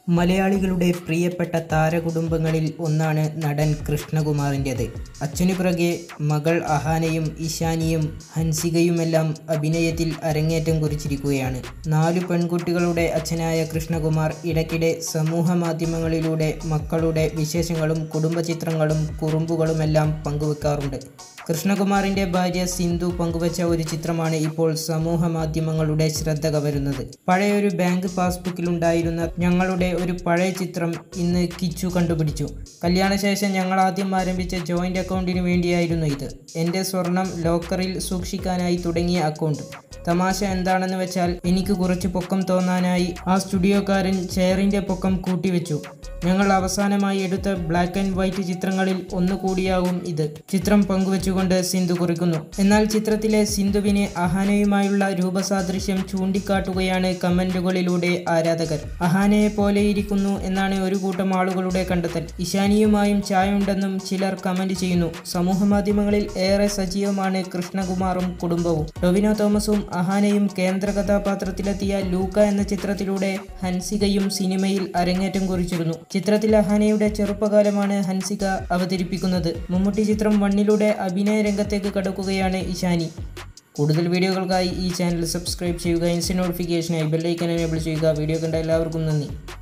മലയാളികളുടെ പ്രിയപ്പെട്ട താരകുടുംബങ്ങളിൽ ഒന്നാണ് നടൻ കൃഷ്ണകുമാറിൻ്റേത് അച്ഛനു പിറകെ മകൾ അഹാനയും ഇഷാനിയും ഹൻസികയുമെല്ലാം അഭിനയത്തിൽ അരങ്ങേറ്റം കുറിച്ചിരിക്കുകയാണ് നാലു പെൺകുട്ടികളുടെ അച്ഛനായ കൃഷ്ണകുമാർ ഇടയ്ക്കിടെ സമൂഹ മാധ്യമങ്ങളിലൂടെ മക്കളുടെ വിശേഷങ്ങളും കുടുംബചിത്രങ്ങളും കുറുമ്പുകളുമെല്ലാം പങ്കുവെക്കാറുണ്ട് കൃഷ്ണകുമാറിന്റെ ഭാര്യ സിന്ധു പങ്കുവച്ച ഒരു ചിത്രമാണ് ഇപ്പോൾ സമൂഹ മാധ്യമങ്ങളുടെ ശ്രദ്ധ കവരുന്നത് പഴയൊരു ബാങ്ക് പാസ്ബുക്കിലുണ്ടായിരുന്ന ഞങ്ങളുടെ ഒരു പഴയ ചിത്രം ഇന്ന് കിച്ചു കണ്ടുപിടിച്ചു കല്യാണശേഷം ഞങ്ങൾ ആദ്യം ആരംഭിച്ച ജോയിന്റ് അക്കൗണ്ടിന് വേണ്ടിയായിരുന്നു ഇത് എൻ്റെ സ്വർണം ലോക്കറിൽ സൂക്ഷിക്കാനായി തുടങ്ങിയ അക്കൗണ്ട് തമാശ എന്താണെന്ന് വെച്ചാൽ എനിക്ക് കുറച്ച് പൊക്കം തോന്നാനായി ആ സ്റ്റുഡിയോക്കാരൻ ചെയറിൻ്റെ പൊക്കം കൂട്ടിവെച്ചു ഞങ്ങൾ അവസാനമായി എടുത്ത ബ്ലാക്ക് ആൻഡ് വൈറ്റ് ചിത്രങ്ങളിൽ ഒന്നുകൂടിയാവും ഇത് ചിത്രം പങ്കുവെച്ചുകൊണ്ട് സിന്ധു കുറിക്കുന്നു എന്നാൽ ചിത്രത്തിലെ സിന്ധുവിന് അഹാനയുമായുള്ള രൂപസാദൃശ്യം ചൂണ്ടിക്കാട്ടുകയാണ് കമന്റുകളിലൂടെ ആരാധകർ അഹാനയെ പോലെ ഇരിക്കുന്നു എന്നാണ് ഒരു കൂട്ടം ആളുകളുടെ കണ്ടെത്തൽ ഇഷാനിയുമായും ചായുണ്ടെന്നും ചിലർ കമന്റ് ചെയ്യുന്നു സമൂഹ മാധ്യമങ്ങളിൽ ഏറെ സജീവമാണ് കൃഷ്ണകുമാറും കുടുംബവും ടൊവിനോ തോമസും അഹാനയും കേന്ദ്ര കഥാപാത്രത്തിലെത്തിയ ലൂക്ക എന്ന ചിത്രത്തിലൂടെ ഹൻസികയും സിനിമയിൽ അരങ്ങേറ്റം കുറിച്ചിരുന്നു ചിത്രത്തിൽ അഹാനയുടെ ചെറുപ്പകാലമാണ് ഹൻസിക അവതരിപ്പിക്കുന്നത് മമ്മൂട്ടി ചിത്രം വണ്ണിലൂടെ അഭിനയ രംഗത്തേക്ക് കടക്കുകയാണ് ഇഷാനി കൂടുതൽ വീഡിയോകൾക്കായി ഈ ചാനൽ സബ്സ്ക്രൈബ് ചെയ്യുക ഇൻസ്റ്റന്റ് നോട്ടിഫിക്കേഷനായി ബെല്ലൈക്കൻ എനേബിൾ ചെയ്യുക വീഡിയോ കണ്ട എല്ലാവർക്കും നന്ദി